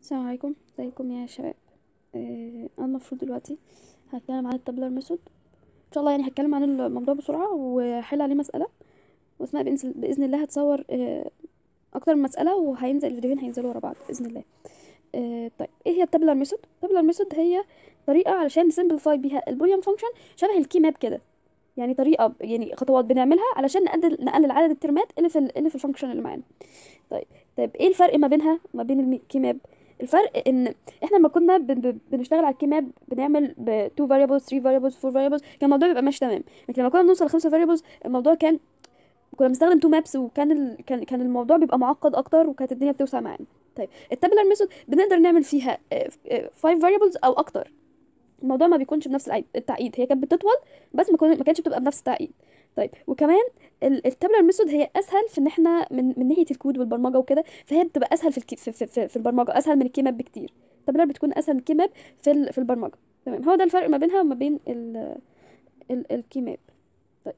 السلام عليكم ازيكم يا شباب آه، انا المفروض دلوقتي هتكلم عن التابلر ميثود ان شاء الله يعني هتكلم عن الموضوع بسرعه وهحل عليه مساله واسماء باذن بإذن الله هتصور آه، اكتر من مساله وهينزل الفيديوهين هينزلوا ورا بعض باذن الله آه، طيب ايه هي التابلر ميثود التابلر ميثود هي طريقه علشان نسمبليفاي بيها البوليان فانكشن شبه الكي ماب كده يعني طريقه يعني خطوات بنعملها علشان نقلل نقلل عدد الترمات اللي في ال- اللي في الفانكشن اللي معانا طيب طيب ايه الفرق ما بينها وما بين الكي ماب الفرق ان احنا لما كنا بن- بن- بنشتغل على الكي ماب بنعمل ب 2 variables 3 variables 4 variables كان الموضوع بيبقى ماشي تمام لكن لما كنا بنوصل ل 5 variables الموضوع كان كنا بنستخدم 2 مابس وكان ال... كان كان الموضوع بيبقى معقد اكتر وكانت الدنيا بتوسع معانا طيب التابلر ميثود بنقدر نعمل فيها 5 variables او اكتر الموضوع ما بيكونش بنفس العيد- التعقيد هي كانت بتطول بس ما, كون... ما كانتش بتبقى بنفس التعقيد طيب وكمان التابلر ميثود هي اسهل في ان احنا من من ناحيه الكود والبرمجه وكده فهي بتبقى اسهل في الكي... في, في, في, في البرمجه اسهل من الكي ماب بكتير التابلر بتكون اسهل من الكي ماب في ال... في البرمجه تمام هو ده الفرق ما بينها وما بين ال... ال... الكي ماب طيب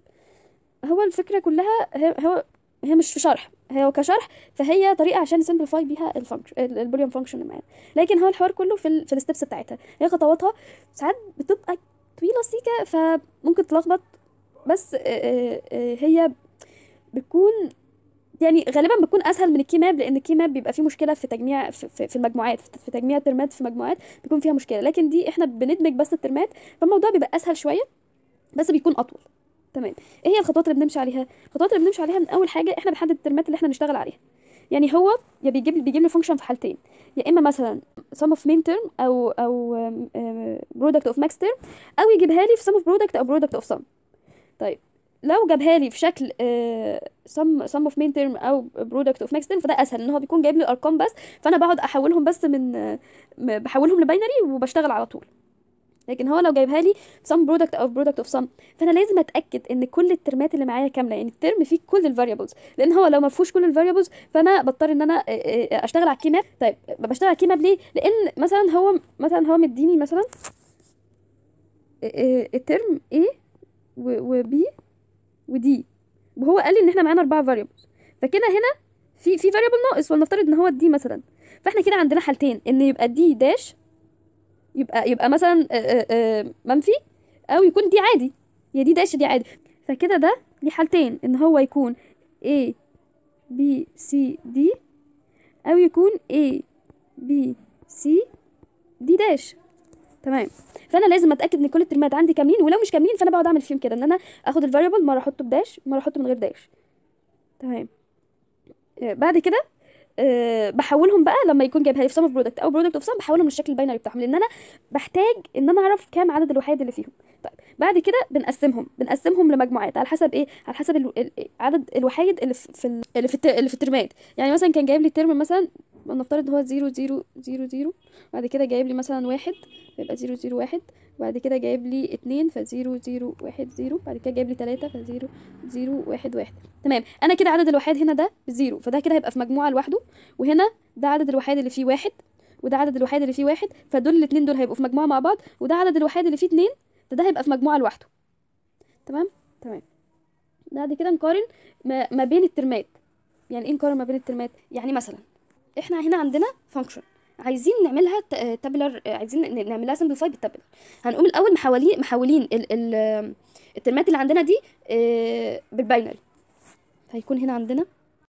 هو الفكره كلها هي هو هي مش في شرح هي كشرح فهي طريقه عشان نسمبليفاي بيها الفانكشن البوليوم فانكشن اللي معانا لكن هو الحوار كله في ال... في الستبس بتاعتها هي خطواتها ساعات بتبقى طويله سيكه فممكن تلخبط بس آه، آه، آه، هي بتكون يعني غالبا بتكون اسهل من الكي ماب لان الكي ماب بيبقى فيه مشكله في تجميع في, في في المجموعات في في تجميع الترمات في مجموعات بيكون فيها مشكله لكن دي احنا بندمج بس الترمات فالموضوع بيبقى اسهل شويه بس بيكون اطول تمام ايه هي الخطوات اللي بنمشي عليها الخطوات اللي بنمشي عليها من اول حاجه احنا بنحدد الترمات اللي احنا نشتغل عليها يعني هو يا بيجيب بيجيب لي فانكشن في حالتين يا اما مثلا sum of main term او او آم، آم، product of max term او يجيبها لي في sum of product او product of sum طيب لو جابها لي في شكل آه، sum sum of main term او product of max term فده اسهل ان هو بيكون جايب لي الارقام بس فانا بقعد احولهم بس من آه، م- بحولهم لباينري وبشتغل على طول لكن هو لو جايبها لي sum product او product of sum فانا لازم اتاكد ان كل الترمات اللي معايا كامله يعني الترم فيه كل الفاريبلز لان هو لو ما فيهوش كل الفاريبلز فانا بضطر ان انا آه، آه، اشتغل على الكي ماب طيب بشتغل على الكي ماب ليه لان مثلا هو مثلا هو مديني مثلا آه، آه، الترم A و B ودي وهو قال لي ان احنا معانا اربعه فاريبلز فكده هنا في في فاريبل ناقص ولنفترض ان هو الدي مثلا فاحنا كده عندنا حالتين ان يبقى دي داش يبقى يبقى مثلا آه، آه، آه، منفي او يكون دي عادي يا دي داش دي عادي فكده ده ليه حالتين ان هو يكون A B C D او يكون A B C D داش تمام فانا لازم اتاكد ان كل الترمات عندي كاملين ولو مش كاملين فانا بقعد اعمل فيهم كده ان انا اخد الفاريبل مره احطه بداش مره احطه من غير داش تمام آه، بعد كده أه بحولهم بقى لما يكون جايبها لي في سم برودكت او برودكت اوف سم بحولهم للشكل الباينري بتاعهم لان انا بحتاج ان انا اعرف كام عدد الوحيد اللي فيهم طيب بعد كده بنقسمهم بنقسمهم لمجموعات على حسب ايه على حسب ال... ال... عدد الوحيد اللي في في ال... اللي في, الت... اللي في الترمات يعني مثلا كان جايب لي ترم مثلا نفترض ان هو 0 0 0 0 بعد كده جايب لي مثلا واحد يبقى 0 0 1 بعد كده جايب لي اتنين ف 0 0 1 0 بعد كده جايب لي تلاتة ف 0 0 1 1 تمام انا كده عدد الوحيد هنا ده بزيرو فده كده هيبقى في مجموعه لوحده وهنا ده عدد الوحيد اللي فيه واحد وده عدد الوحيد اللي فيه واحد فدول الاتنين دول هيبقوا في مجموعه مع بعض وده عدد الوحيد اللي فيه اتنين فده هيبقى في مجموعه لوحده تمام تمام بعد كده نقارن ما, ما بين الترمات يعني ايه نقارن ما بين الترمات يعني مثلا احنا هنا عندنا فانكشن عايزين نعملها تابلر عايزين ن- نعملها سمبليفاي بالتابلر هنقوم الاول محولين محولين ال ال الترمات اللي عندنا دي آه، بالباينري فهيكون هنا عندنا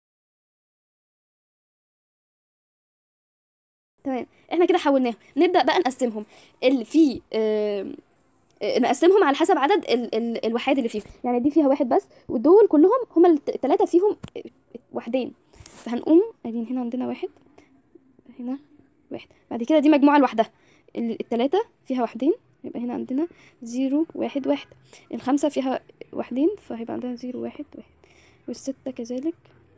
تمام احنا كده حولناهم نبدا بقى نقسمهم اللي فيه آم، آه، نقسمهم على حسب عدد ال ال الوحيد اللي فيهم يعني دي فيها واحد بس ودول كلهم هما الثلاثه فيهم آه، وحدين فهنقوم ادين هنا عندنا واحد هنا واحد بعد كده دي مجموعه لوحدها ال- التلاتة فيها واحدين يبقى هنا عندنا زيرو واحد واحد الخمسة فيها واحدين فهيبقى عندنا زيرو واحد واحد والستة كذلك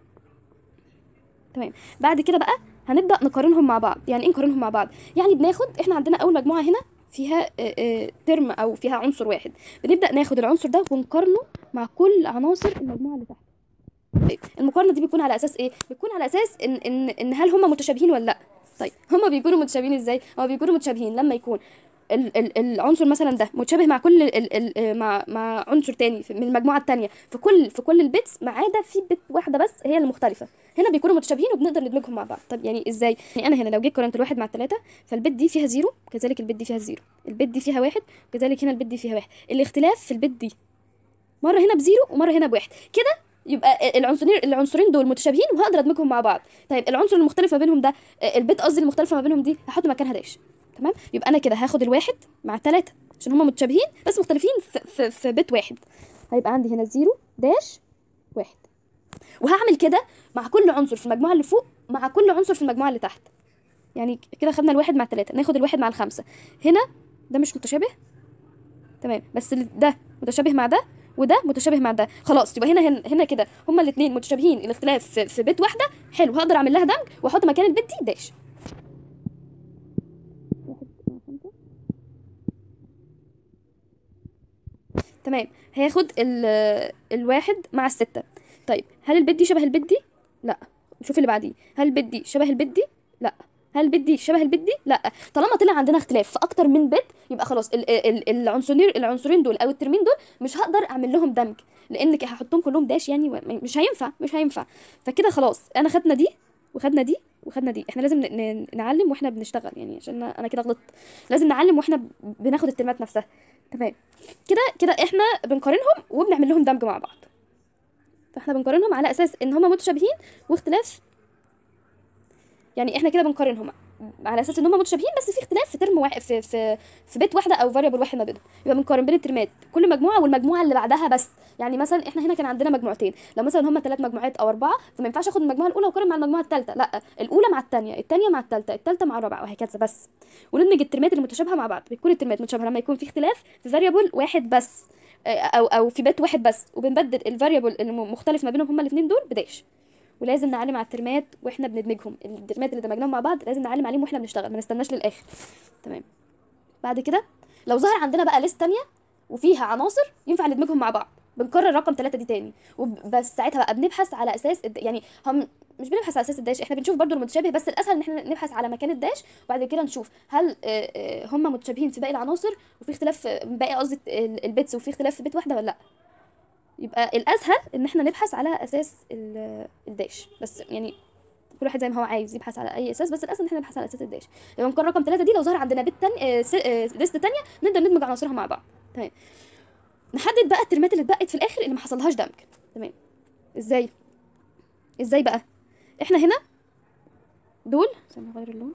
تمام بعد كده بقى هنبدأ نقارنهم مع بعض يعني ايه نقارنهم مع بعض يعني بناخد احنا عندنا اول مجموعة هنا فيها آه، آه، ترم او فيها عنصر واحد بنبدأ ناخد العنصر ده ونقارنه مع كل عناصر المجموعة اللي تحت طيب المقارنة دي بتكون على اساس ايه بتكون على اساس ان ان ان هل هم متشابهين ولا لا طيب هما بيكونوا متشابهين ازاي هما بيكونوا متشابهين لما يكون ال ال العنصر مثلا ده متشابه مع كل ال ال ال مع مع عنصر تاني في- من المجموعه التانيه في كل في كل البيتس ما عدا في بت واحده بس هي اللي مختلفه هنا بيكونوا متشابهين وبنقدر ندمجهم مع بعض طب يعني ازاي يعني انا هنا لو جيت قارنت الواحد مع الثلاثه فالبت دي فيها زيرو كذلك البت دي فيها زيرو البت دي فيها واحد وكذلك هنا البت دي فيها واحد الاختلاف في البت دي مره هنا بزيرو ومره هنا بواحد كده يبقى العنصرين العنصرين دول متشابهين وهقدر ادمجهم مع بعض طيب العنصر المختلف ما بينهم ده البيت قصدي المختلفه ما بينهم دي هحط مكانها داش تمام يبقى انا كده هاخد الواحد مع الثلاثه عشان هما متشابهين بس مختلفين في, في, في بيت واحد هيبقى عندي هنا زيرو داش واحد وهعمل كده مع كل عنصر في المجموعه اللي فوق مع كل عنصر في المجموعه اللي تحت يعني كده خدنا الواحد مع الثلاثه ناخد الواحد مع الخمسه هنا ده مش متشابه تمام بس ال- ده متشابه مع ده وده متشابه مع ده خلاص يبقى هنا هنا, هنا كده هما الاثنين متشابهين الاختلاف في, في بيت واحده حلو هقدر اعمل لها دمج واحط مكان البيت دي داش تمام هاخد ال الواحد مع الستة طيب هل البيت دي شبه البيت دي لا شوف اللي بعديه هل البيت دي شبه البيت دي لا هل البيت دي شبه البيت دي لا طالما طلع عندنا اختلاف في اكتر من بيت يبقى خلاص ال ال العنصرين العنصرين دول او الترمين دول مش هقدر اعمل لهم دمج لان ك- هحطهم كلهم داش يعني و- مش هينفع مش هينفع فكده خلاص انا خدنا دي وخدنا دي وخدنا دي احنا لازم ن- ن- نعلم واحنا بنشتغل يعني عشان انا كده غلطت لازم نعلم واحنا ب- بناخد الترمات نفسها تمام كده كده احنا بنقارنهم وبنعمل لهم دمج مع بعض فاحنا بنقارنهم على اساس ان هما متشابهين واختلاف يعني احنا كده بنقارنهم على اساس ان هما متشابهين بس في اختلاف في ترم واحد في في في بيت واحده او فاريبل واحد ما بينهم يبقى بنقارن بين الترمات كل مجموعه والمجموعه اللي بعدها بس يعني مثلا احنا هنا كان عندنا مجموعتين لو مثلا هما ثلاث مجموعات او اربعه فما ينفعش اخد المجموعه الاولى واقارن مع المجموعه الثالثه لا الاولى مع الثانيه الثانيه مع الثالثه الثالثه مع الرابعه وهكذا بس وندمج الترمات المتشابهه مع بعض بتكون الترمات متشابهه لما يكون في اختلاف في فاريبل واحد بس آه، او او في بيت واحد بس وبنبدل الفاريبل المختلف ما بينهم هما الاثنين دول بداش ولازم نعلم على الترمات واحنا بندمجهم الترمات اللي دمجناهم مع بعض لازم نعلم عليهم واحنا بنشتغل ما نستناش للاخر تمام بعد كده لو ظهر عندنا بقى ليست تانية وفيها عناصر ينفع ندمجهم مع بعض بنكرر رقم ثلاثة دي تاني وب- بس ساعتها بقى بنبحث على اساس الد... يعني هم مش بنبحث على اساس الداش احنا بنشوف برضو المتشابه بس الاسهل ان احنا نبحث على مكان الداش وبعد كده نشوف هل هم متشابهين في باقي العناصر وفي اختلاف في باقي قصدي ال- البيتس وفي اختلاف في بيت واحده ولا لا يبقى الاسهل ان احنا نبحث على اساس ال- الداش بس يعني كل واحد زي ما هو عايز يبحث على اي اساس بس الاسهل ان احنا نبحث على اساس الداش لما نكون رقم ثلاثة دي لو ظهر عندنا بيت تاني آه، س- آه، ليست تانية نقدر ندمج عناصرها مع بعض تمام نحدد بقى الترمات اللي اتبقت في الاخر اللي ما حصلهاش دمج تمام ازاي ازاي بقى احنا هنا دول استنى اغير اللون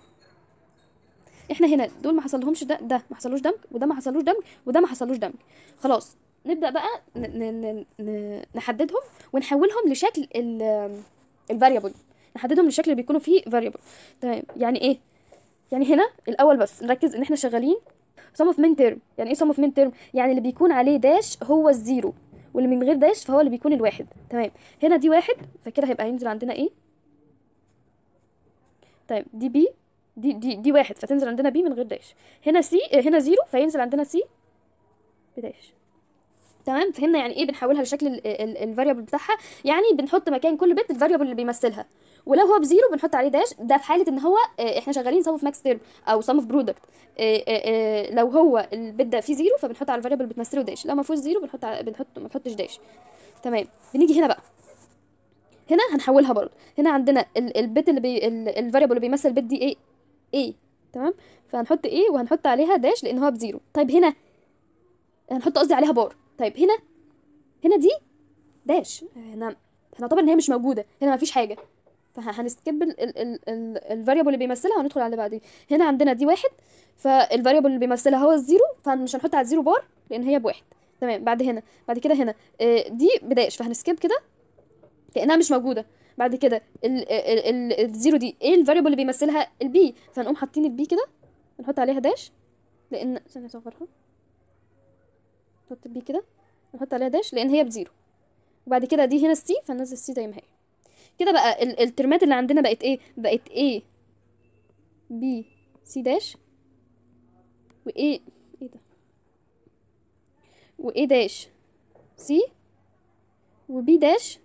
احنا هنا دول ما حصلهمش ده ده ما حصلوش دمج وده ما حصلوش دمج وده ما حصلوش دمج خلاص نبدا بقى ن ن ن ن نحددهم ونحولهم لشكل الفاريبل نحددهم للشكل اللي بيكونوا فيه فاريبل تمام يعني ايه يعني هنا الاول بس نركز ان احنا شغالين sum of min term يعني ايه sum of min term يعني اللي بيكون عليه داش هو الزيرو واللي من غير داش فهو اللي بيكون الواحد تمام هنا دي واحد فكده هيبقى هينزل عندنا ايه طيب دي بي دي دي دي واحد فتنزل عندنا بي من غير داش هنا سي هنا زيرو فينزل عندنا سي بداش تمام فهمنا يعني ايه بنحولها لشكل الفاريبل بتاعها يعني بنحط مكان كل بت الفاريبل اللي بيمثلها ولو هو بزيرو بنحط عليه داش ده في حاله ان هو آه، احنا شغالين سم اوف ماكس تيرم او سم اوف برودكت لو هو البت ده فيه زيرو فبنحط على الفاريبل بتمثله داش لو ما فيهوش زيرو بنحط على بنحط ما نحطش داش تمام بنيجي هنا بقى هنا هنحولها برضه هنا عندنا ال- البت اللي بي الفاريبل اللي بيمثل البت دي ايه ايه تمام فهنحط ايه وهنحط عليها داش لان هو بزيرو طيب هنا هنحط قصدي عليها بار طيب هنا هنا دي داش هنا هنعتبر ان هي مش موجوده هنا مفيش حاجه فهنسكيب الفاريبل اللي بيمثلها وندخل على اللي بعديه هنا عندنا دي واحد فالفاريبل اللي بيمثلها هو الزيرو فمش هنحط على الزيرو بار لان هي بواحد تمام بعد هنا بعد كده هنا آه، دي بداش فهنسكيب كده كانها مش موجوده بعد كده ال- ال- ال- الزيرو دي ايه الفاريبل اللي بيمثلها البي فهنقوم حاطين البي كده نحط عليها داش لان ثانيه اصغرها نحط البي كده نحط عليها داش لان هي بزيرو وبعد كده دي هنا السي فننزل السي زي ما هي كده بقى ال- الترمات اللي عندنا بقت ايه بقت A B C داش و A ايه ده و A داش C و B داش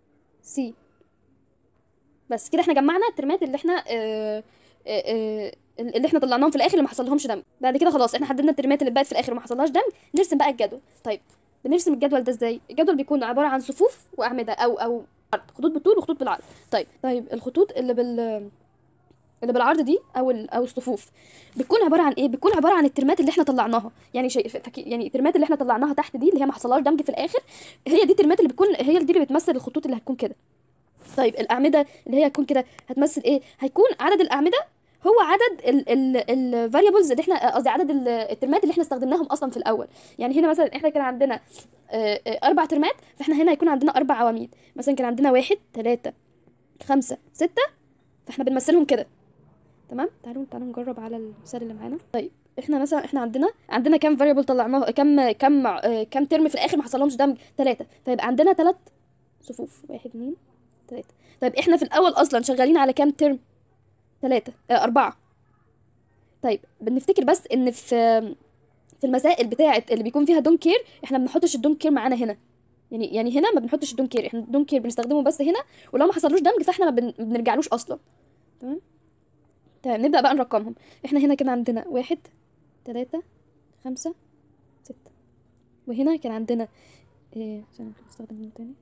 C بس كده احنا جمعنا الترمات اللي احنا اه اه اه ال- اللي احنا طلعناهم في الاخر اللي ما حصلهمش دمج بعد كده خلاص احنا حددنا الترمات اللي بقت في الاخر وما حصلهاش دمج نرسم بقى الجدول طيب بنرسم الجدول ده ازاي الجدول بيكون عباره عن صفوف واعمده او او عرض خطوط بالطول وخطوط بالعرض طيب طيب الخطوط اللي بال اللي بالعرض دي او ال- او الصفوف بتكون عباره عن ايه بتكون عباره عن الترمات اللي احنا طلعناها يعني شيء فك- يعني الترمات اللي احنا طلعناها تحت دي اللي هي ما حصلهاش دمج في الاخر هي دي الترمات اللي بتكون هي دي اللي بتمثل الخطوط اللي هتكون كده طيب الاعمده اللي هي هتكون كده هتمثل ايه هيكون عدد الاعمده هو عدد الفاريبلز اللي احنا قصدي عدد ال- الترمات اللي احنا استخدمناهم اصلا في الاول يعني هنا مثلا احنا كان عندنا آه، آه، اربع ترمات فاحنا هنا هيكون عندنا اربع عواميد مثلا كان عندنا واحد ثلاثة خمسة ستة فاحنا بنمثلهم كده تمام تعالوا تعالوا نجرب على المثال اللي معانا طيب احنا مثلا احنا عندنا عندنا كام فاريبل طلعناه كام كام آه، كام ترم في الاخر ما حصلهمش دمج ثلاثة فيبقى عندنا ثلاث صفوف واحد اتنين ثلاثة طيب احنا في الاول اصلا شغالين على كام ترم ثلاثة آه أربعة طيب بنفتكر بس ان في في المسائل بتاعه اللي بيكون فيها دون كير احنا ما بنحطش الدون كير معانا هنا يعني يعني هنا ما بنحطش الدون كير احنا الدون كير بنستخدمه بس هنا ولو ما حصلوش دمج فاحنا ما, بن... ما بنرجعلوش اصلا تمام تمام نبدأ بقى نرقمهم احنا هنا كان عندنا واحد تلاتة خمسة ستة وهنا كان عندنا ايه عشان نستخدم من تاني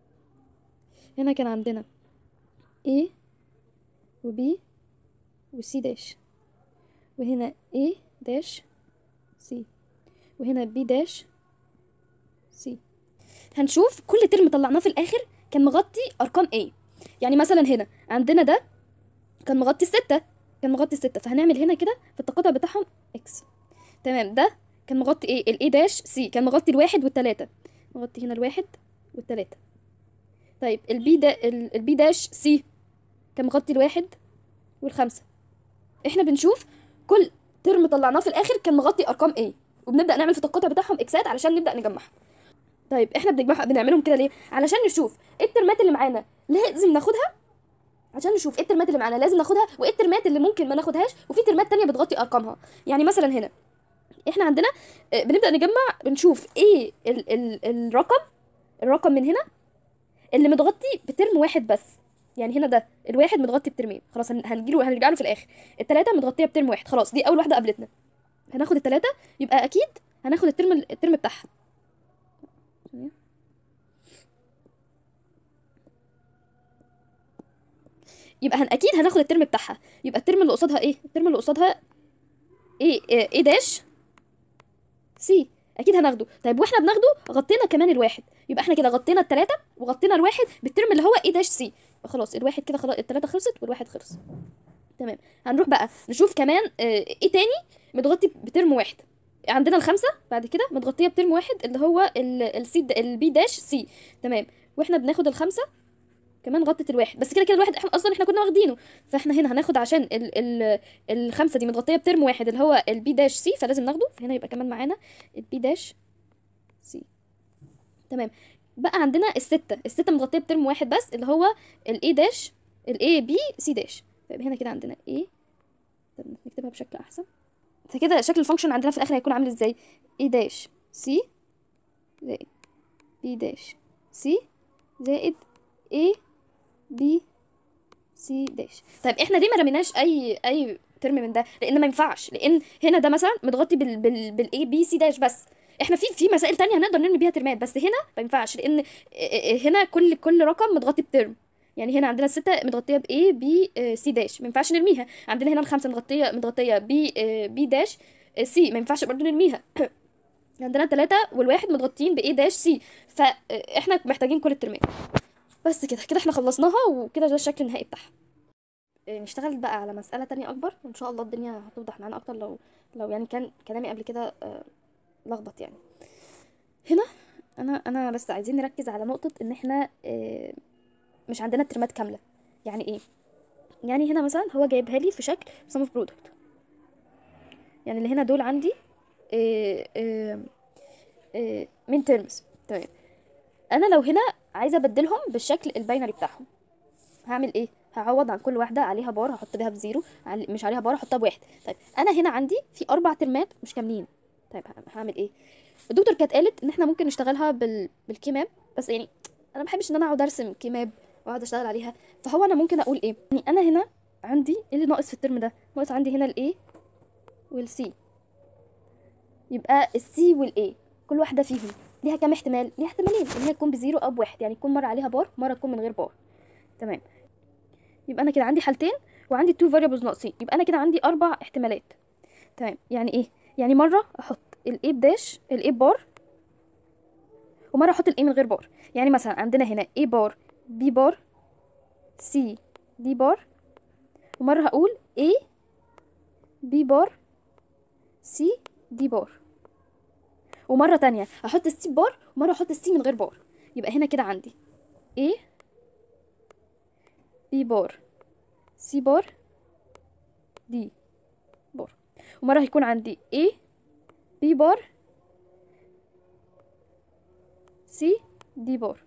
هنا كان عندنا A و B و C داش وهنا A داش C وهنا B داش C هنشوف كل ترم طلعناه في الآخر كان مغطي أرقام A يعني مثلا هنا عندنا ده كان مغطي الستة كان مغطي الستة فهنعمل هنا كده في التقاطع بتاعهم X تمام ده كان مغطي ايه ال A داش C كان مغطي الواحد والتلاتة مغطي هنا الواحد والتلاتة طيب البي دا ال- البي داش سي كان مغطي الواحد والخمسة احنا بنشوف كل ترم طلعناه في الاخر كان مغطي ارقام ايه وبنبدا نعمل في التقاطع بتاعهم اكسات علشان نبدا نجمعهم طيب احنا بنجمعها بنعملهم كده ليه علشان نشوف ايه الترمات اللي معانا لازم ناخدها عشان نشوف ايه الترمات اللي معانا لازم ناخدها وايه الترمات اللي ممكن ما ناخدهاش وفي ترمات تانية بتغطي ارقامها يعني مثلا هنا احنا عندنا آه، بنبدا نجمع بنشوف ايه ال ال الرقم الرقم من هنا اللي متغطي بترم واحد بس يعني هنا ده الواحد متغطي بترمين خلاص هن- هنجيله هنرجع له في الاخر التلاتة متغطيه بترم واحد خلاص دي اول واحده قابلتنا هناخد التلاتة يبقى اكيد هناخد الترم الترم بتاعها يبقى هن اكيد هناخد الترم بتاعها يبقى الترم اللي قصادها ايه الترم اللي قصادها ايه ايه إيه داش سي اكيد هناخده طيب واحنا بناخده غطينا كمان الواحد يبقى احنا كده غطينا التلاتة وغطينا الواحد بالترم اللي هو ايه داش سي خلاص الواحد كده خلاص التلاتة خلصت والواحد خلص تمام هنروح بقى نشوف كمان آه، ايه تاني متغطي بترم واحد عندنا الخمسة بعد كده متغطية بترم واحد اللي هو السي البي داش سي تمام واحنا بناخد الخمسة كمان غطت الواحد بس كده كده الواحد احنا اصلا احنا كنا واخدينه فاحنا هنا هناخد عشان ال ال الخمسة دي متغطية بترم واحد اللي هو البي داش سي فلازم ناخده فهنا يبقى كمان معانا البي داش سي تمام بقى عندنا الستة الستة متغطية بترم واحد بس اللي هو الاي داش الاي بي سي داش فيبقى هنا كده عندنا ايه طب نكتبها بشكل احسن فكده شكل الفانكشن عندنا في الاخر هيكون عامل ازاي اي داش سي زائد بي داش سي زائد اي بي سي داش طيب احنا ليه ما رميناش اي اي ترم من ده لان ما ينفعش لان هنا ده مثلا متغطي بال بال بالاي بي سي داش بس احنا في في مسائل تانية هنقدر نرمي بيها ترمات بس هنا ما ينفعش لان هنا كل كل رقم متغطي بترم يعني هنا عندنا الستة متغطية ب A B آه، C داش ما ينفعش نرميها عندنا هنا الخمسة متغطية متغطية ب آه، B داش آه، C ما ينفعش برضو نرميها عندنا التلاتة والواحد متغطيين ب A داش C فاحنا محتاجين كل الترمات بس كده كده احنا خلصناها وكده ده الشكل النهائي بتاعها آه، نشتغل بقى على مسألة تانية أكبر وإن شاء الله الدنيا هتوضح معانا أكتر لو لو يعني كان كلامي قبل كده آه، لخبط يعني هنا أنا أنا بس عايزين نركز على نقطة إن احنا آه، مش عندنا الترمات كاملة يعني ايه يعني هنا مثلا هو جايبها لي في شكل sum of product يعني اللي هنا دول عندي إيه إيه إيه من terms تمام انا لو هنا عايزه ابدلهم بالشكل الباينري بتاعهم هعمل ايه هعوض عن كل واحده عليها بار هحط بيها بزيرو عل- مش عليها بار احطها بواحد طيب انا هنا عندي في اربع ترمات مش كاملين طيب ه- هعمل ايه الدكتور كانت قالت ان احنا ممكن نشتغلها بال... بالكيماب بس يعني انا ما بحبش ان انا اقعد ارسم كيماب واقعد اشتغل عليها فهو انا ممكن اقول ايه يعني انا هنا عندي ايه اللي ناقص في الترم ده ناقص عندي هنا الاي والسي يبقى السي والاي كل واحده فيهم ليها كام احتمال ليها احتمالين ان هي تكون بزيرو او بواحد يعني تكون مره عليها بار مره تكون من غير بار تمام يبقى انا كده عندي حالتين وعندي تو فاريبلز ناقصين يبقى انا كده عندي اربع احتمالات تمام يعني ايه يعني مره احط الاي بداش الاي بار ومره احط الاي من غير بار يعني مثلا عندنا هنا اي بار بي بار سي دي بار ومره هقول اي بي بار سي دي بار ومره تانية هحط السي بار ومره احط السي من غير بار يبقى هنا كده عندي A B بار C بار D بار ومرة هيكون عندي A B بار C D بار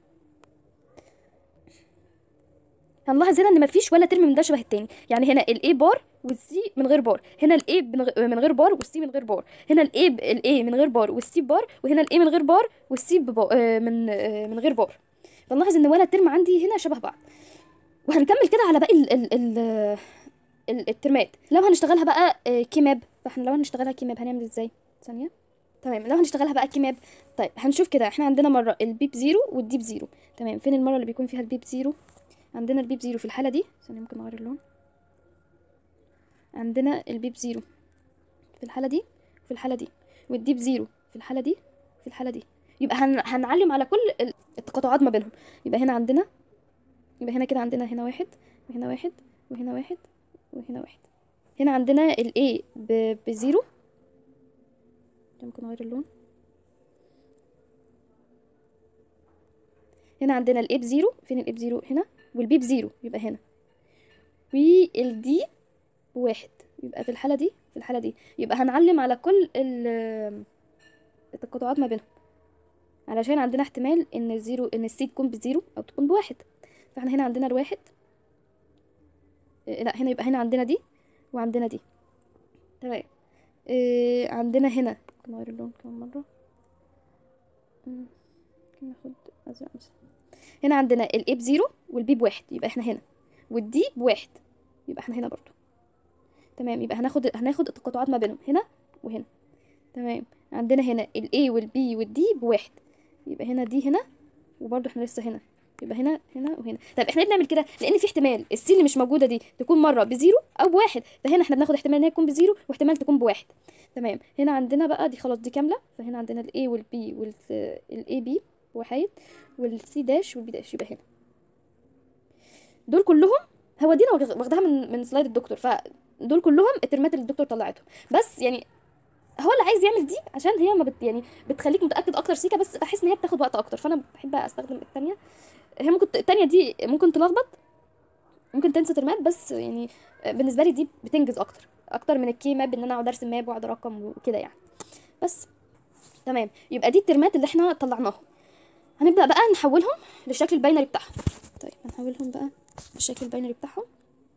هنلاحظ هنا ان مفيش ولا ترم من ده شبه التاني يعني هنا الاي بار والسي من غير بار هنا الاي من غير بار والسي من غير بار هنا الاي الاي من غير بار والسي بار وهنا الاي من غير بار والسي من آه، من غير بار فنلاحظ ان ولا ترم عندي هنا شبه بعض وهنكمل كده على باقي ال ال ال ال- الترمات لو هنشتغلها بقى آه، كيماب فاحنا لو هنشتغلها كيماب هنعمل ازاي ثانيه تمام لو هنشتغلها بقى كيماب طيب هنشوف كده احنا عندنا مره البيب زيرو والديب زيرو تمام فين المره اللي بيكون فيها البيب زيرو عندنا البيب زيرو في الحاله دي ثانيه ممكن اغير اللون عندنا البيب زيرو في الحاله دي في الحاله دي والديب زيرو في الحاله دي في الحاله دي يبقى هن... هنعلم على كل ال- التقاطعات ما بينهم يبقى هنا عندنا يبقى هنا كده عندنا هنا واحد وهنا واحد وهنا واحد وهنا واحد هنا عندنا ال A ب... بزيرو ممكن اغير اللون هنا عندنا ال A بزيرو فين ال A بزيرو هنا وال B بزيرو يبقى هنا وال D بواحد يبقى في الحالة دي في الحالة دي يبقى هنعلم على كل ال- التقاطعات ما بينهم علشان عندنا احتمال ان الزيرو ان السي تكون بزيرو او تكون بواحد فاحنا هنا عندنا الواحد إيه، لا هنا يبقى هنا عندنا دي وعندنا دي تمام إيه عندنا هنا ممكن نغير اللون كمان مرة مم، ممكن ناخد ازرق مثلا هنا عندنا الاي بزيرو والبي بواحد يبقى احنا هنا والدي بواحد يبقى احنا هنا برضو تمام يبقى هناخد هناخد التقاطعات ما بينهم هنا وهنا تمام عندنا هنا ال A وال B وال D بواحد يبقى هنا دي هنا وبرضه احنا لسه هنا يبقى هنا هنا وهنا طب احنا ليه بنعمل كده لان في احتمال السي اللي مش موجوده دي تكون مره بزيرو او بواحد فهنا احنا بناخد احتمال ان هي تكون بزيرو واحتمال تكون بواحد تمام هنا عندنا بقى دي خلاص دي كامله فهنا عندنا ال A وال B وال ال A B واحد وال C داش وال B داش يبقى هنا دول كلهم هو دي انا واخ- واخداها من من سلايد الدكتور فدول كلهم الترمات اللي الدكتور طلعتهم بس يعني هو اللي عايز يعمل دي عشان هي ما بت يعني بتخليك متاكد اكتر سيكا بس بحس ان هي بتاخد وقت اكتر فانا بحب استخدم التانية هي ممكن ت- التانية دي ممكن تلخبط ممكن تنسى ترمات بس يعني بالنسبه لي دي بتنجز اكتر اكتر من الكي ماب ان انا اقعد ارسم ماب واقعد ارقم وكده يعني بس تمام يبقى دي الترمات اللي احنا طلعناهم هنبدا بقى نحولهم للشكل الباينري بتاعهم طيب هنحولهم بقى للشكل الباينري بتاعهم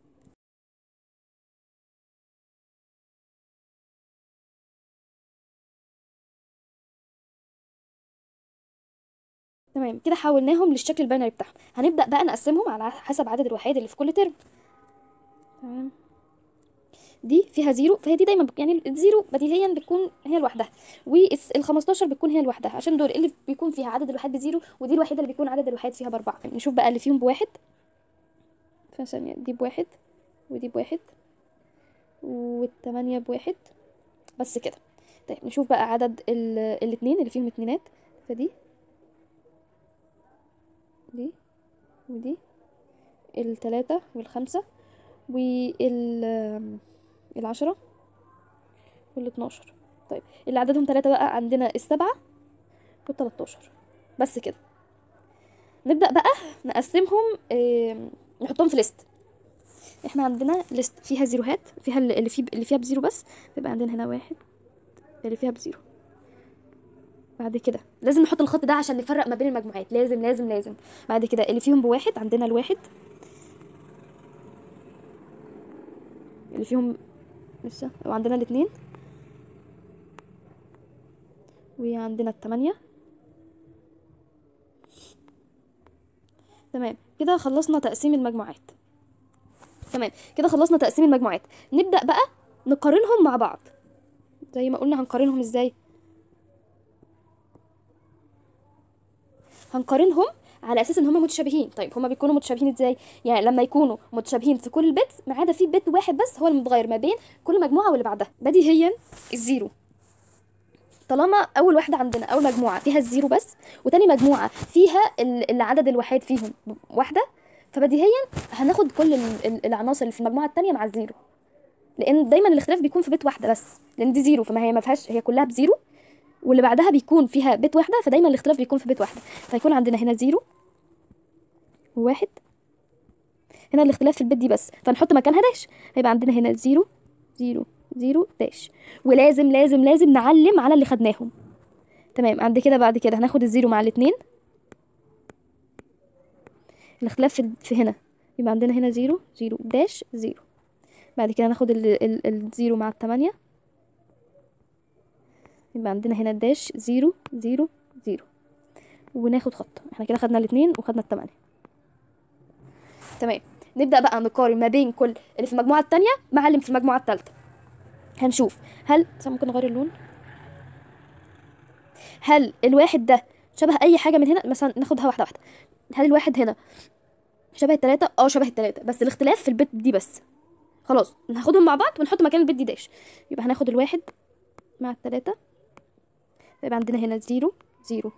تمام كده حولناهم للشكل الباينري بتاعهم هنبدا بقى نقسمهم على حسب عدد الوحيد اللي في كل ترم تمام دي فيها زيرو فهي دي دايما بك- يعني الزيرو بديهيا بتكون هي لوحدها وال 15 بتكون هي لوحدها عشان دول اللي بيكون فيها عدد الوحيد بزيرو ودي الوحيده اللي بيكون عدد الوحيد فيها باربعه نشوف بقى اللي فيهم بواحد فثانية دي بواحد ودي بواحد والتمانية بواحد بس كده طيب نشوف بقى عدد ال- الاتنين اللي فيهم اتنينات فدي دي ودي التلاتة والخمسة وال العشرة والاتناشر طيب اللي عددهم تلاتة بقى عندنا السبعة والتلاتاشر بس كده نبدأ بقى نقسمهم آم، نحطهم في ليست احنا عندنا ليست فيها زيروهات فيها اللي اللي فيه اللي فيها بزيرو بس يبقى عندنا هنا واحد اللي فيها بزيرو بعد كده لازم نحط الخط ده عشان نفرق ما بين المجموعات لازم لازم لازم بعد كده اللي فيهم بواحد عندنا الواحد اللي فيهم لسه وعندنا الاتنين وعندنا التمانية تمام كده خلصنا تقسيم المجموعات تمام كده خلصنا تقسيم المجموعات نبدا بقى نقارنهم مع بعض زي ما قلنا هنقارنهم ازاي هنقارنهم على اساس ان هما متشابهين طيب هما بيكونوا متشابهين ازاي يعني لما يكونوا متشابهين في كل البيتس ما عدا في بيت واحد بس هو المتغير ما بين كل مجموعه واللي بعدها بديهيا الزيرو طالما اول واحده عندنا اول مجموعه فيها الزيرو بس وتاني مجموعه فيها ال- العدد الوحيد فيهم واحده فبديهيا هناخد كل ال- ال- العناصر اللي في المجموعه التانية مع الزيرو لان دايما الاختلاف بيكون في بيت واحده بس لان دي زيرو فما هي ما فيهاش هي كلها بزيرو واللي بعدها بيكون فيها بيت واحده فدايما الاختلاف بيكون في بيت واحده فيكون عندنا هنا زيرو وواحد هنا الاختلاف في البيت دي بس فنحط مكانها داش هيبقى عندنا هنا زيرو زيرو زيرو داش ولازم لازم لازم نعلم على اللي خدناهم تمام عند كده بعد كده هناخد الزيرو مع الاتنين الاختلاف في, في هنا يبقى عندنا هنا زيرو زيرو داش زيرو بعد كده ناخد ال ال الزيرو مع التمانية يبقى عندنا هنا داش زيرو زيرو زيرو وناخد خط احنا كده خدنا الاتنين وخدنا التمانية تمام نبدأ بقى نقارن ما بين كل اللي في المجموعة التانية مع اللي في المجموعة التالتة هنشوف هل بس ممكن نغير اللون هل الواحد ده شبه اي حاجة من هنا مثلا ناخدها واحدة واحدة هل الواحد هنا شبه التلاتة اه شبه التلاتة بس الاختلاف في البيت دي بس خلاص هناخدهم مع بعض ونحط مكان البيت دي داش يبقى هناخد الواحد مع التلاتة يبقى عندنا هنا زيرو زيرو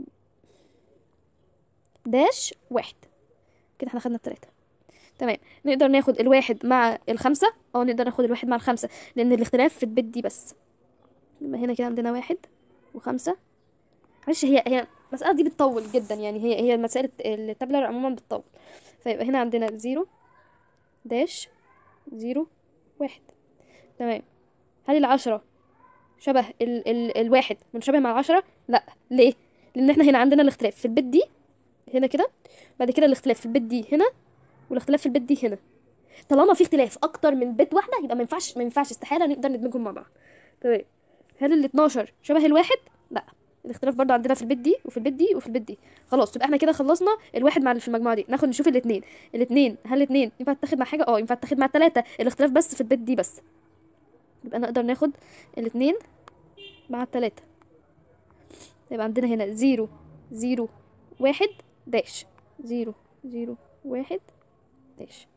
داش واحد كده احنا خدنا التلاتة تمام نقدر ناخد الواحد مع الخمسة اه نقدر ناخد الواحد مع الخمسة لأن الاختلاف في البيت دي بس يبقى هنا كده عندنا واحد وخمسة معلش هي هي المسألة دي بتطول جدا يعني هي هي مسألة التابلر عموما بتطول فيبقى هنا عندنا زيرو داش زيرو واحد تمام هل العشرة شبه ال ال الواحد منشبه مع العشرة لا ليه لان احنا هنا عندنا الاختلاف في البيت دي هنا كده بعد كده الاختلاف في البيت دي هنا والاختلاف في البيت دي هنا طالما في اختلاف اكتر من بيت واحده يبقى ما ينفعش ما ينفعش استحاله نقدر ندمجهم مع بعض تمام هل ال 12 شبه الواحد لا الاختلاف برضه عندنا في البيت دي وفي البيت دي وفي البيت دي خلاص يبقى احنا كده خلصنا الواحد مع اللي في المجموعه دي ناخد نشوف الاثنين الاثنين هل الاثنين ينفع تتاخد مع حاجه اه ينفع تتاخد مع الثلاثه الاختلاف بس في البيت دي بس يبقى نقدر ناخد الاثنين مع الثلاثه يبقى عندنا هنا زيرو زيرو واحد داش زيرو زيرو واحد داش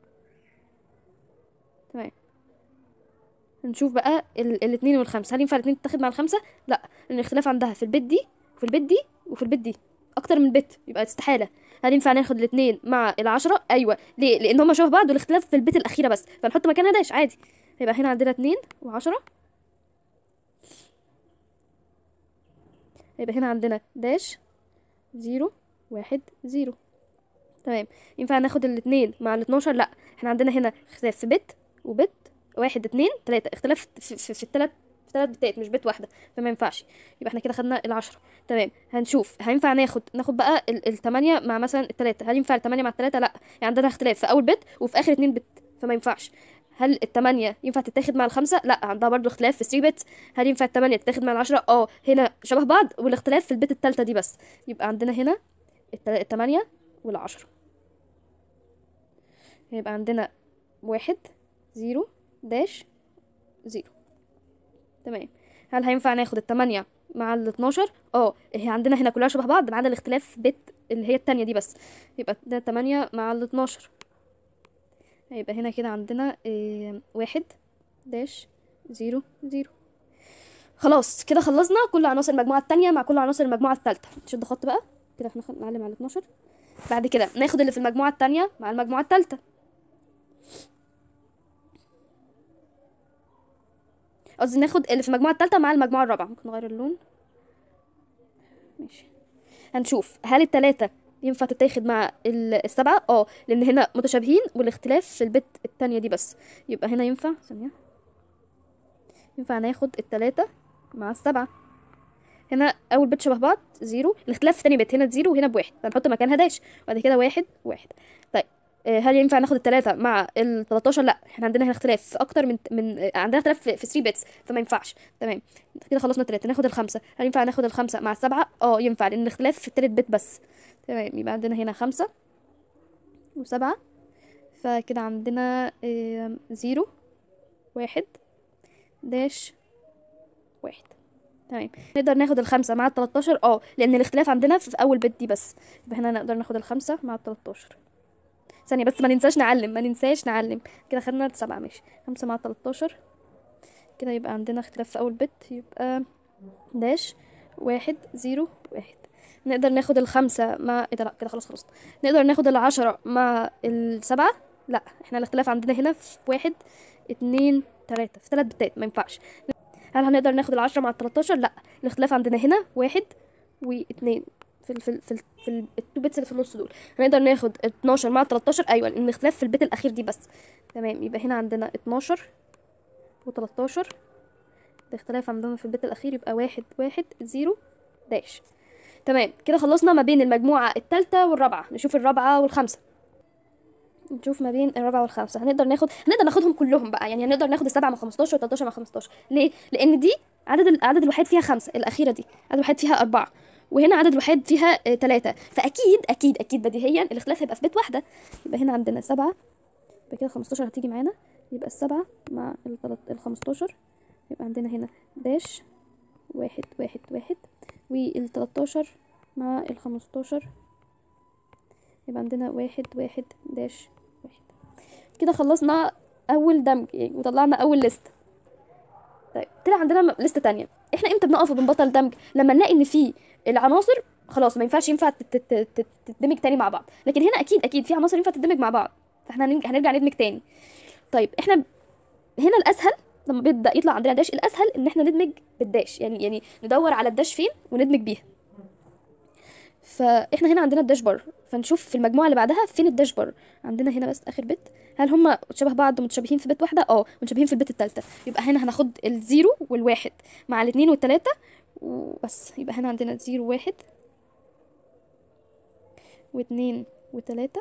تمام نشوف بقى ال الاتنين والخمسة هل ينفع الاتنين تتاخد مع الخمسة؟ لا لأن الاختلاف عندها في البيت دي وفي البيت دي وفي البيت دي أكتر من بيت يبقى استحالة هل ينفع ناخد الاتنين مع العشرة؟ أيوة ليه؟ لأن هما شبه بعض والاختلاف في البيت الأخيرة بس فنحط مكانها داش عادي يبقى هنا عندنا اتنين وعشرة يبقى هنا عندنا داش زيرو واحد زيرو تمام ينفع ناخد الاتنين مع الاتناشر لا احنا عندنا هنا اختلاف في بت وبت واحد اتنين تلاتة اختلاف في, في, في التلات في تلات بتات مش بيت واحدة فما ينفعش يبقى احنا كده خدنا العشرة تمام هنشوف هينفع ناخد ناخد بقى ال- التمانية مع مثلا التلاتة هل ينفع التمانية مع التلاتة لا يعني عندنا اختلاف في أول بت وفي آخر اتنين بت فما ينفعش هل التمانية ينفع تتاخد مع الخمسة؟ لا عندها برضو اختلاف في 3 بت هل ينفع التمانية تتاخد مع العشرة؟ اه هنا شبه بعض والاختلاف في البت التالتة دي بس يبقى عندنا هنا التل- التمانية والعشرة هيبقى عندنا واحد زيرو داش زيرو تمام هل هينفع ناخد التمانية مع ال 12 اه هي عندنا هنا كلها شبه بعض ما عدا الاختلاف في بت اللي هي التانية دي بس يبقى ده تمانية مع ال 12 هيبقى هنا كده عندنا إيه واحد داش زيرو زيرو خلاص كده خلصنا كل عناصر المجموعة التانية مع كل عناصر المجموعة التالتة شد خط بقى كده احنا خل- نعلم على 12 بعد كده ناخد اللي في المجموعة التانية مع المجموعة التالتة قصدي ناخد اللي في المجموعة التالتة مع المجموعة الرابعة ممكن نغير اللون ماشي هنشوف هل التلاتة ينفع تتاخد مع ال- السبعة اه لان هنا متشابهين والاختلاف في البت التانية دي بس يبقى هنا ينفع ثانية ينفع ناخد التلاتة مع السبعة هنا اول بت شبه بعض زيرو الاختلاف في تاني بت هنا زيرو وهنا بواحد فنحط مكانها داش وبعد كده واحد واحد طيب آه، هل ينفع ناخد التلاتة مع ال 13 لا احنا عندنا هنا اختلاف في اكتر من من آه، عندنا اختلاف في, في 3 بيتس فما ينفعش تمام كده خلصنا التلاتة ناخد الخمسة هل ينفع ناخد الخمسة مع السبعة اه ينفع لان الاختلاف في التالت بيت بس تمام يبقى عندنا هنا خمسة وسبعة فكده عندنا آم، زيرو واحد داش واحد تمام نقدر ناخد الخمسة مع التلاتاشر اه لأن الاختلاف عندنا في أول بت دي بس يبقى هنا نقدر ناخد الخمسة مع التلاتاشر ثانية بس ما ننساش نعلم ما ننساش نعلم كده خدنا سبعة ماشي خمسة مع التلاتاشر كده يبقى عندنا اختلاف في أول بت يبقى داش واحد زيرو واحد نقدر ناخد الخمسة مع ايه ده لا كده خلاص خلصت نقدر ناخد العشرة مع السبعة لا احنا الاختلاف عندنا هنا في واحد اتنين تلاتة في تلات بتات ما ينفعش هل هنقدر ناخد العشرة مع التلاتاشر لا الاختلاف عندنا هنا واحد واتنين في ال في ال في, ال في ال التو بيتس اللي في النص دول هنقدر ناخد 12 مع 13 ايوه لان الاختلاف في البيت الاخير دي بس تمام يبقى هنا عندنا 12 و13 الاختلاف عندنا في البيت الاخير يبقى واحد واحد زيرو داش تمام كده خلصنا ما بين المجموعة التالتة والرابعة نشوف الرابعة والخامسة نشوف ما بين الرابعة والخامسة هنقدر ناخد هنقدر ناخدهم كلهم بقى يعني هنقدر ناخد السبعة مع 15 و13 مع 15 ليه؟ لأن دي عدد ال- عدد الوحيد فيها خمسة الأخيرة دي عدد الوحيد فيها أربعة وهنا عدد الوحيد فيها آه، تلاتة فأكيد أكيد أكيد بديهيا الاختلاف هيبقى في بيت واحدة يبقى هنا عندنا سبعة يبقى كده 15 هتيجي معانا يبقى السبعة مع التلات- ال 15 يبقى عندنا هنا داش واحد واحد واحد وال 13 مع ال 15 يبقى عندنا واحد واحد داش واحد كده خلصنا اول دمج يعني وطلعنا اول ليست طيب طلع عندنا م- ليست تانية احنا امتى بنقف وبنبطل دمج لما نلاقي ان في العناصر خلاص ما ينفعش ينفع تت- تت- تت- تتدمج تاني مع بعض لكن هنا اكيد اكيد في عناصر ينفع تتدمج مع بعض فاحنا هنرجع هنرجع ندمج تاني طيب احنا ب- هنا الاسهل لما بيبدا يطلع عندنا داش الاسهل ان احنا ندمج بالداش يعني يعني ندور على الداش فين وندمج بيها فاحنا هنا عندنا الداش بار فنشوف في المجموعه اللي بعدها فين الداش بار عندنا هنا بس اخر بت هل هما شبه بعض متشابهين في بت واحده اه متشابهين في البت الثالثه يبقى هنا هناخد الزيرو والواحد مع الاثنين والثلاثه وبس يبقى هنا عندنا زيرو واحد واثنين وثلاثه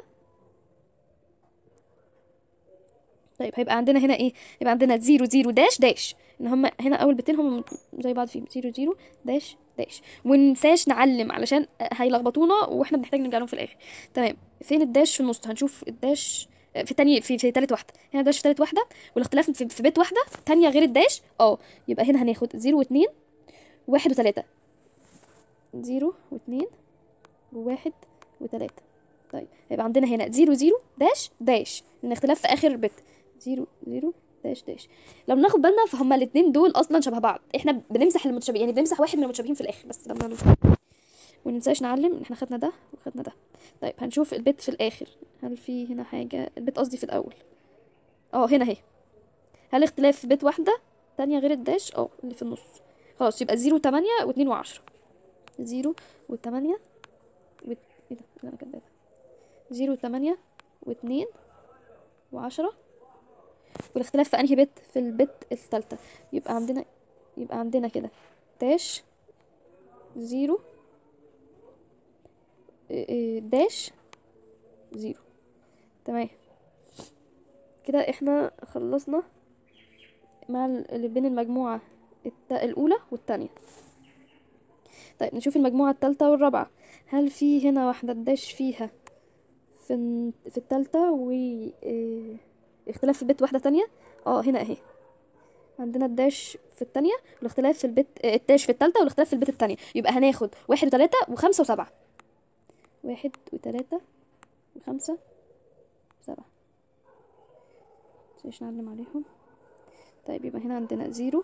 طيب هيبقى عندنا هنا ايه يبقى عندنا زيرو زيرو داش داش ان هما هنا اول بتين هم زي بعض فيهم زيرو زيرو داش داش وننساش نعلم علشان هيلخبطونا واحنا بنحتاج نرجع لهم في الاخر تمام فين الداش في النص هنشوف الداش في تاني في في تالت واحده هنا داش في تالت واحده والاختلاف في, في بيت واحده تانية غير الداش اه يبقى هنا هناخد زيرو واتنين واحد وتلاته زيرو واتنين وواحد وتلاته طيب هيبقى عندنا هنا زيرو زيرو داش داش لان اختلاف في اخر بت زيرو زيرو داش داش لو ناخد بالنا فهما الاتنين دول اصلا شبه بعض احنا بنمسح المتشابهين يعني بنمسح واحد من المتشابهين في الاخر بس لما نمسح وننساش نعلم ان احنا خدنا ده وخدنا ده طيب هنشوف البت في الاخر هل في هنا حاجه البت قصدي في الاول اه هنا اهي هل اختلاف في بت واحده تانية غير الداش اه اللي في النص خلاص يبقى زيرو تمانية واتنين وعشرة زيرو وتمانية و... ايه ده اللي انا كاتباه ده؟ زيرو تمانية واتنين وعشرة والاختلاف في انهي بت في البت الثالثة يبقى عندنا يبقى عندنا كده داش زيرو إيه إيه داش زيرو تمام كده احنا خلصنا مع ال- اللي بين المجموعة الت... الأولى والتانية طيب نشوف المجموعة التالتة والرابعة هل في هنا واحدة الداش فيها في ال- في التالتة و إيه، اختلاف في بيت واحدة تانية اه هنا اهي عندنا الداش في التانية والاختلاف في البيت آه، الداش في التالتة والاختلاف في البيت التانية يبقى هناخد واحد وتلاتة وخمسة وسبعة واحد وتلاتة وخمسة وسبعة مش نعلم عليهم طيب يبقى هنا عندنا زيرو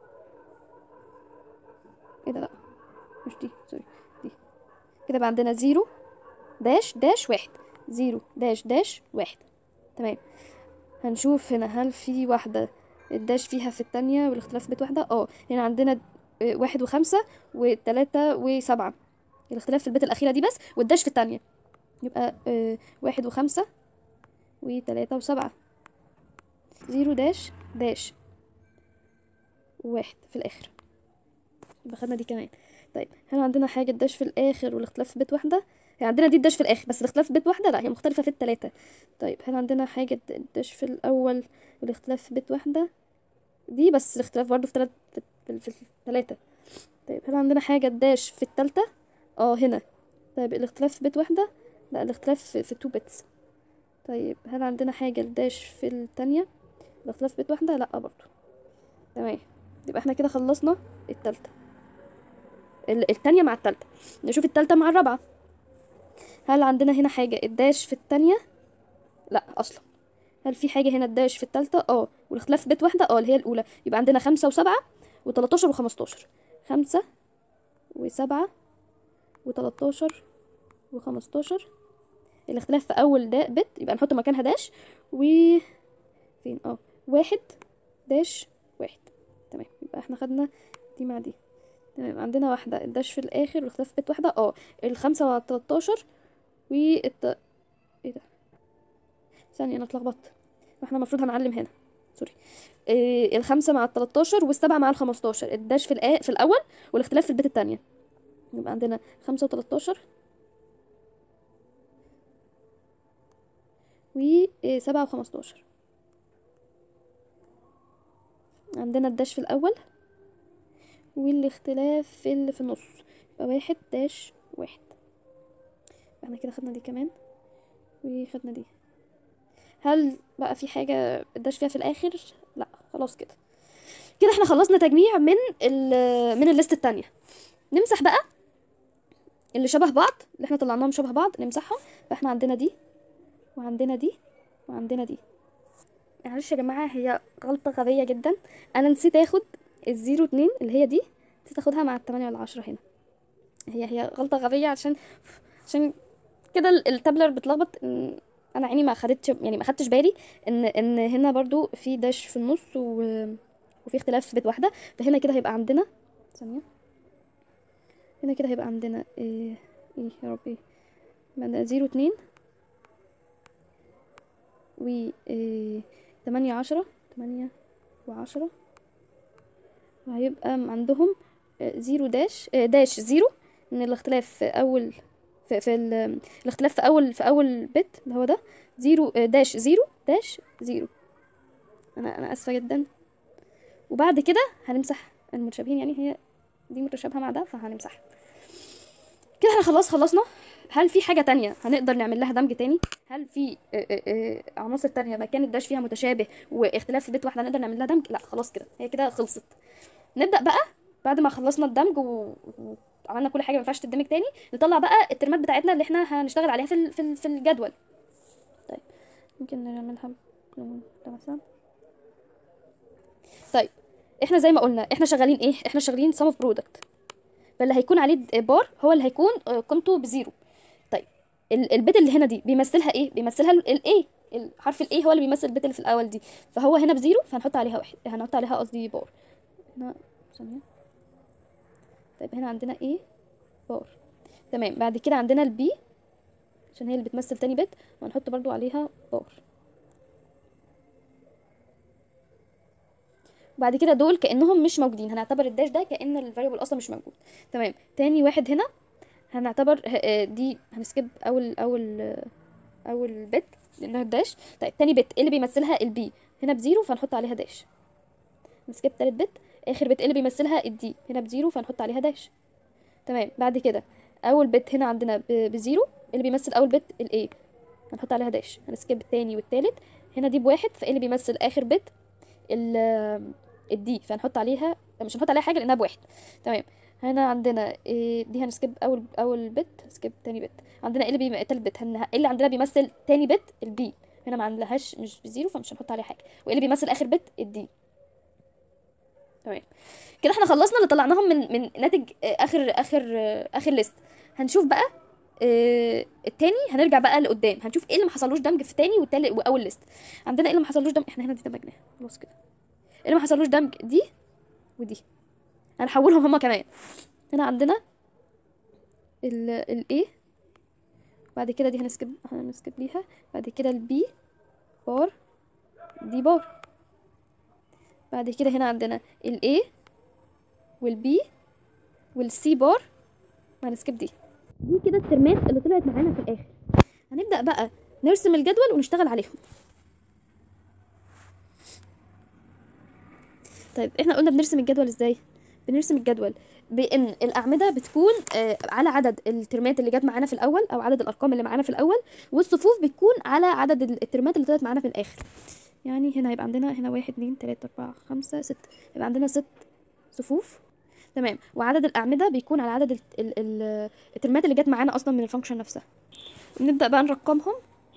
ايه ده لا مش دي سوري دي كده بقى عندنا زيرو داش داش واحد زيرو داش داش واحد تمام هنشوف هنا هل في واحدة الداش فيها في التانية والاختلاف بيت واحدة اه هنا عندنا آه، واحد وخمسة وتلاتة وسبعة الاختلاف في البيت الأخيرة دي بس والداش في التانية يبقى آه، واحد وخمسة وتلاتة وسبعة زيرو داش داش واحد في الآخر يبقى خدنا دي كمان طيب هل عندنا حاجة الداش في الآخر والاختلاف في بيت واحدة هي عندنا دي الداش في الآخر بس الاختلاف في بيت واحدة لا هي مختلفة في التلاتة طيب هل عندنا حاجة الداش في الأول والاختلاف في بيت واحدة دي بس الاختلاف برضه في تلات في, في, في التلاتة طيب هل عندنا حاجة الداش في التالتة اه هنا طيب الاختلاف في بيت واحدة لا الاختلاف في, في two bits طيب هل عندنا حاجة الداش في التانية باختلاف بيت واحدة لأ برضو تمام يبقى احنا كده خلصنا التالتة ال- التانية مع التالتة نشوف التالتة مع الرابعة هل عندنا هنا حاجة الداش في التانية لا أصلا هل في حاجة هنا الداش في التالتة اه والاختلاف في بيت واحدة اه اللي هي الأولى يبقى عندنا خمسة وسبعة وتلاتاشر وخمستاشر خمسة وسبعة وتلاتاشر وخمستاشر الاختلاف في أول دا بت يبقى نحط مكانها داش و فين اه واحد داش واحد تمام يبقى احنا خدنا دي مع دي تمام عندنا واحدة الداش في الآخر والاختلاف في بيت واحدة اه الخمسة مع التلاتاشر والت ايه ده ثانية أنا اتلخبطت واحنا المفروض هنعلم هنا سوري إيه الخمسة مع التلاتاشر والسبعة مع الخمستاشر الداش في الآ... في الأول والاختلاف في البيت التانية يبقى عندنا خمسة وتلاتاشر وسبعة وخمستاشر عندنا الداش في الأول والاختلاف في اللي في النص يبقى واحد داش واحد احنا كده خدنا دي كمان وخدنا دي هل بقى في حاجة الداش فيها في الآخر؟ لا خلاص كده كده احنا خلصنا تجميع من ال من الليست التانية نمسح بقى اللي شبه بعض اللي احنا طلعناهم شبه بعض نمسحهم فاحنا عندنا دي وعندنا دي وعندنا دي معلش يا جماعة هي غلطة غبية جدا انا نسيت اخد الزيرو اتنين اللي هي دي نسيت اخدها مع التمانية والعشرة هنا هي هي غلطة غبية عشان عشان كده ال- التابلر بتلخبط إن انا عيني ما خدتش يعني ما خدتش بالي ان ان هنا برضو في داش في النص و... وفي اختلاف في بيت واحدة فهنا كده هيبقى عندنا ثانية هنا كده هيبقى عندنا ايه ايه يا ربي من زيرو اتنين و إيه تمانية عشرة تمانية وعشرة وهيبقى عندهم آه، زيرو داش آه، داش زيرو ان الاختلاف في اول في, في ال- الاختلاف في اول في اول بت اللي هو ده زيرو آه، داش زيرو داش زيرو انا انا اسفه جدا وبعد كده هنمسح المتشابهين يعني هي دي متشابهه مع ده فهنمسحها كده احنا خلاص خلصنا هل في حاجة تانية هنقدر نعمل لها دمج تاني؟ هل في آه، آه، آه، عناصر تانية مكان الداش فيها متشابه واختلاف في بيت واحدة نقدر نعمل لها دمج؟ لا خلاص كده هي كده خلصت نبدأ بقى بعد ما خلصنا الدمج و... وعملنا كل حاجة ما ينفعش تدمج تاني نطلع بقى الترمات بتاعتنا اللي احنا هنشتغل عليها في ال- في ال- في الجدول طيب ممكن نعملها بلون ده مثلا طيب احنا زي ما قلنا احنا شغالين ايه احنا شغالين sum of product فاللي هيكون عليه بار هو اللي هيكون آه، قيمته بزيرو طيب ال- البيت اللي هنا دي بيمثلها ايه بيمثلها الايه الحرف الايه هو اللي بيمثل البيت اللي في الاول دي فهو هنا بزيرو فهنحط عليها واحد هنحط عليها قصدي بار هنا ثانيه طيب هنا عندنا ايه بار تمام بعد كده عندنا البي عشان هي اللي بتمثل تاني بيت وهنحط برضو عليها بار بعد كده دول كانهم مش موجودين هنعتبر الداش ده كان الفاريبل اصلا مش موجود تمام تاني واحد هنا هنعتبر ه- آه، دي هنسكيب اول اول آه، اول بت لانها الداش طيب تاني بت اللي بيمثلها البي هنا بزيرو فنحط عليها داش نسكيب تالت بت اخر بت اللي بيمثلها الدي هنا بزيرو فنحط عليها داش تمام بعد كده اول بت هنا عندنا ب- بزيرو اللي بيمثل اول بت الاي هنحط عليها داش هنسكيب التاني والتالت هنا دي بواحد فايه اللي بيمثل اخر بت ال الدي فهنحط عليها مش هنحط عليها حاجه لانها بواحد تمام هنا عندنا إيه دي هنسكيب اول اول بت سكيب تاني بت عندنا ايه اللي بيم... تالت بت هن... ايه اللي عندنا بيمثل تاني بت البي هنا ما عندهاش مش بزيرو فمش هنحط عليها حاجه وايه اللي بيمثل اخر بت الدي تمام كده احنا خلصنا اللي طلعناهم من من ناتج آه، اخر اخر آه، اخر ليست هنشوف بقى آه، التاني هنرجع بقى لقدام هنشوف ايه اللي ما حصلوش دمج في تاني والتالت واول ليست عندنا ايه اللي ما حصلوش دمج احنا هنا دي دمجناها خلاص كده ايه اللي ما حصلوش دمج دي ودي هنحولهم هما كمان هنا عندنا ال ال A بعد كده دي هنسكب هنسكب ليها بعد كده البي بار دي بار بعد كده هنا عندنا ال A والبي والسي بار وهنسكب دي دي كده الترمات اللي طلعت معانا في الاخر هنبدأ بقى نرسم الجدول ونشتغل عليهم طيب احنا قلنا بنرسم الجدول ازاي بنرسم الجدول بان الاعمده بتكون آه، على عدد الترمات اللي جت معانا في الاول او عدد الارقام اللي معانا في الاول والصفوف بتكون على عدد ال- الترمات اللي طلعت معانا في الاخر يعني هنا هيبقى عندنا هنا واحد اتنين تلاتة اربعة خمسة ستة يبقى عندنا ست صفوف تمام وعدد الاعمده بيكون على عدد ال- ال- ال- الترمات اللي جت معانا اصلا من الفانكشن نفسها نبدا بقى نرقمهم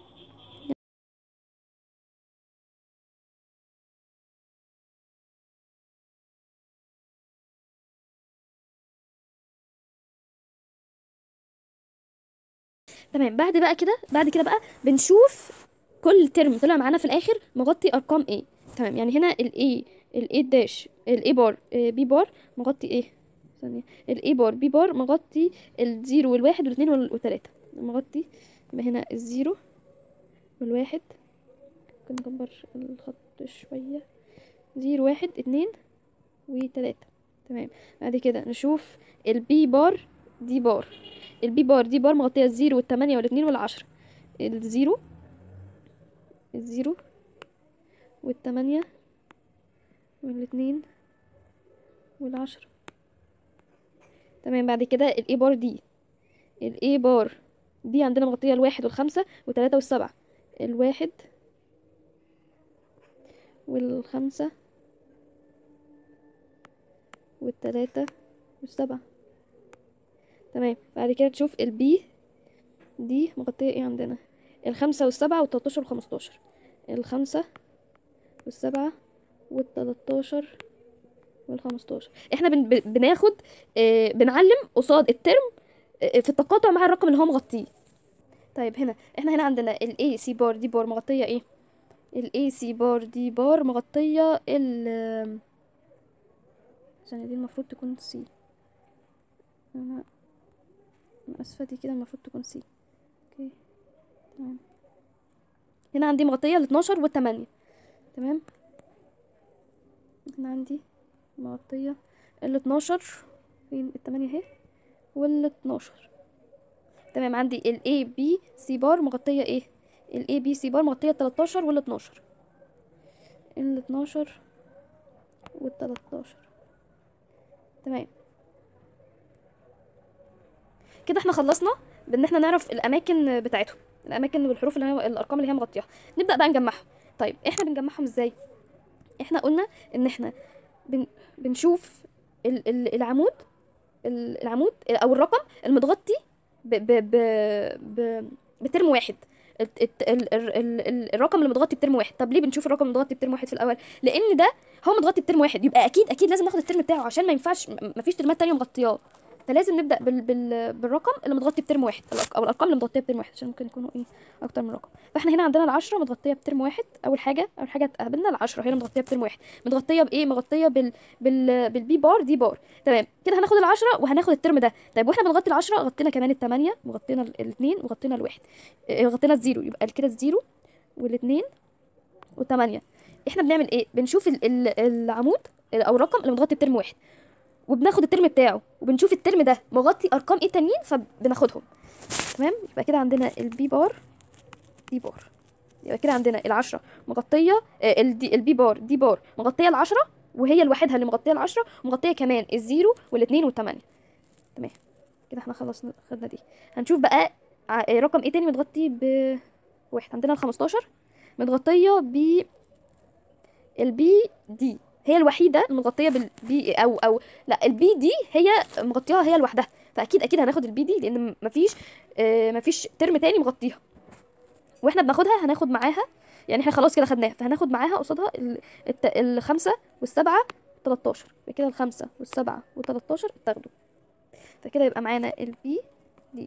تمام بعد بقى كده بعد كده بقى بنشوف كل ترم طلع معانا في الاخر مغطي ارقام ايه تمام يعني هنا الاي الاي داش الاي بار بي بار مغطي ايه ثانية الاي بار بي بار مغطي الزيرو والواحد والاثنين وال- والتلاتة مغطي يبقى هنا الزيرو والواحد ممكن نكبر الخط شوية زيرو واحد اتنين وتلاتة تمام بعد كده نشوف البي بار دي بار البي بار دي بار مغطية الزيرو والتمانية والاتنين والعشرة الزيرو الزيرو والتمانية والاتنين والعشرة تمام بعد كده الاي بار دي الاي بار دي عندنا مغطية الواحد والخمسة والتلاتة والسبعة الواحد والخمسة والتلاتة والسبعة تمام بعد كده تشوف البي دي مغطية ايه عندنا الخمسة والسبعة والتلاتاشر والخمستاشر الخمسة والسبعة والتلاتاشر والخمستاشر احنا بن ب- بناخد آه بنعلم قصاد الترم آه في التقاطع مع الرقم اللي هو مغطيه طيب هنا احنا هنا عندنا ال A C بار دي بار مغطية ايه ال A C بار دي بار مغطية ال عشان دي المفروض تكون C انا أنا اسفة دي كده المفروض تكون C اوكي تمام هنا عندي مغطية ال 12 وال 8 تمام هنا عندي مغطية ال 12 فين ال 8 اهي وال 12 تمام عندي ال A B C بار مغطية ايه ال A B C بار مغطية ال 13 وال 12 ال 12 وال 13 تمام كده احنا خلصنا بان احنا نعرف الاماكن بتاعتهم الاماكن والحروف اللي هي الارقام اللي هي مغطياها نبدا بقى نجمعهم طيب احنا بنجمعهم ازاي احنا قلنا ان احنا بن بنشوف ال ال العمود ال- العمود او الرقم المتغطي ب ب ب ب بترم واحد الت- الت- ال ال ال ال الرقم اللي متغطي بترم واحد طب ليه بنشوف الرقم المتغطي بترم واحد في الاول لان ده هو متغطي بترم واحد يبقى اكيد اكيد لازم ناخد الترم بتاعه عشان ما ينفعش م- مفيش ترمات تانية مغطياه فلازم نبدا بال بال بالرقم اللي متغطي بترم واحد الأرق- او الارقام اللي متغطيه بترم واحد عشان ممكن يكونوا ايه اكتر من رقم فاحنا هنا عندنا العشرة متغطيه بترم واحد اول حاجه اول حاجه تقابلنا العشرة هنا متغطيه بترم واحد متغطيه بايه متغطيه بال بال بالبي بار دي بار تمام كده هناخد العشرة وهناخد الترم ده طيب واحنا بنغطي العشرة غطينا كمان التمانية وغطينا ال- الاثنين وغطينا الواحد إيه، غطينا الزيرو يبقى كده الزيرو والاثنين والتمانية احنا بنعمل ايه بنشوف ال ال العمود او الرقم اللي متغطي بترم واحد وبناخد الترم بتاعه وبنشوف الترم ده مغطي ارقام ايه تانيين فبناخدهم تمام يبقى كده عندنا البي بار دي بار يبقى كده عندنا العشرة مغطية آه، الدي البي بار دي بار مغطية العشرة وهي لوحدها اللي مغطية العشرة ومغطية كمان الزيرو والاثنين والتمانية تمام كده احنا خلصنا خدنا دي هنشوف بقى ع- آه، رقم ايه تاني متغطي ب واحد عندنا الخمستاشر متغطية ب البي دي هي الوحيدة المغطية بالبي او او لا البي دي هي مغطياها هي لوحدها فاكيد اكيد هناخد البي دي لان مفيش آه، مفيش ترم تاني مغطيها واحنا بناخدها هناخد معاها يعني احنا خلاص كده خدناها فهناخد معاها قصادها ال- الت- الخمسة والسبعة 13 يبقى كده الخمسة والسبعة و13 اتاخدوا فكده يبقى معانا البي دي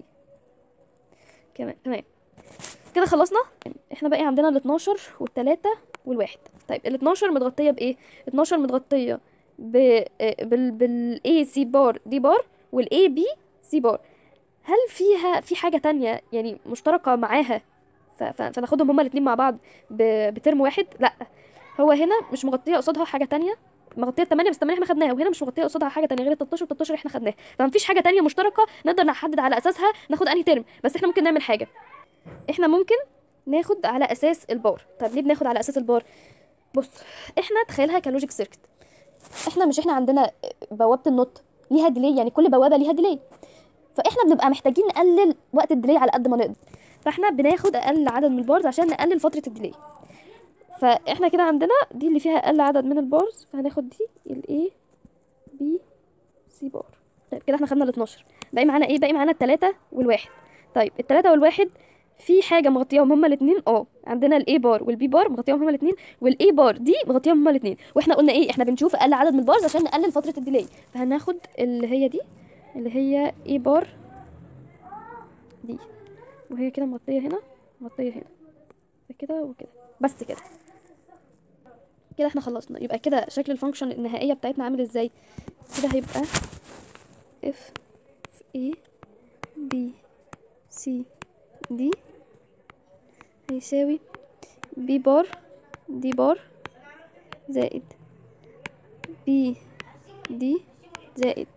كمان تمام كده خلصنا احنا باقي عندنا ال 12 والتلاتة والواحد طيب ال 12 متغطية بايه 12 متغطية ب آه، بال بال A C بار دي بار وال A B C بار هل فيها في حاجة تانية يعني مشتركة معاها ف- ف- فناخدهم هما الاتنين مع بعض ب- بترم واحد لا هو هنا مش مغطية قصادها حاجة تانية مغطية 8 بس 8 احنا خدناها وهنا مش مغطية قصادها حاجة تانية غير ال 13 و 13 احنا خدناها فمفيش حاجة تانية مشتركة نقدر نحدد على أساسها ناخد أنهي ترم بس احنا ممكن نعمل حاجة احنا ممكن ناخد على أساس البار طب ليه بناخد على أساس البار بص احنا تخيلها كلوجيك سيركت احنا مش احنا عندنا بوابه النوت ليها ديلي يعني كل بوابه ليها ديلي فاحنا بنبقى محتاجين نقلل وقت الديلي على قد ما نقدر فاحنا بناخد اقل عدد من البارز عشان نقلل فتره الديلي فاحنا كده عندنا دي اللي فيها اقل عدد من البارز فهناخد دي الاي بي سي بار طيب كده احنا خدنا ال 12 باقي معانا ايه باقي معانا التلاتة والواحد طيب التلاتة والواحد في حاجه مغطياهم هما الاثنين اه عندنا الاي بار والبي بار مغطياهم هما الاثنين والاي بار دي مغطياهم هما الاثنين واحنا قلنا ايه احنا بنشوف اقل عدد من البارز عشان نقلل فتره الديلي فهناخد اللي هي دي اللي هي اي بار دي وهي كده مغطيه هنا مغطيه هنا كده وكده بس كده كده احنا خلصنا يبقى كده شكل الفانكشن النهائيه بتاعتنا عامل ازاي كده هيبقى اف اي بي سي دي هيساوي بي بار دي بار زائد بي دي زائد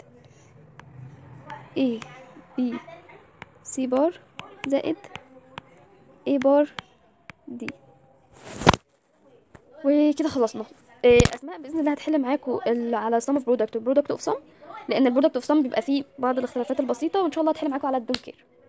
اي بي سي بار زائد اي بار دي وكده خلصنا إيه، اسماء باذن الله هتحل معاكم ال- على sum of product و product of sum لان البرودكت اوف sum بيبقى فيه بعض الاختلافات البسيطه وان شاء الله هتحل معاكم على الدول كير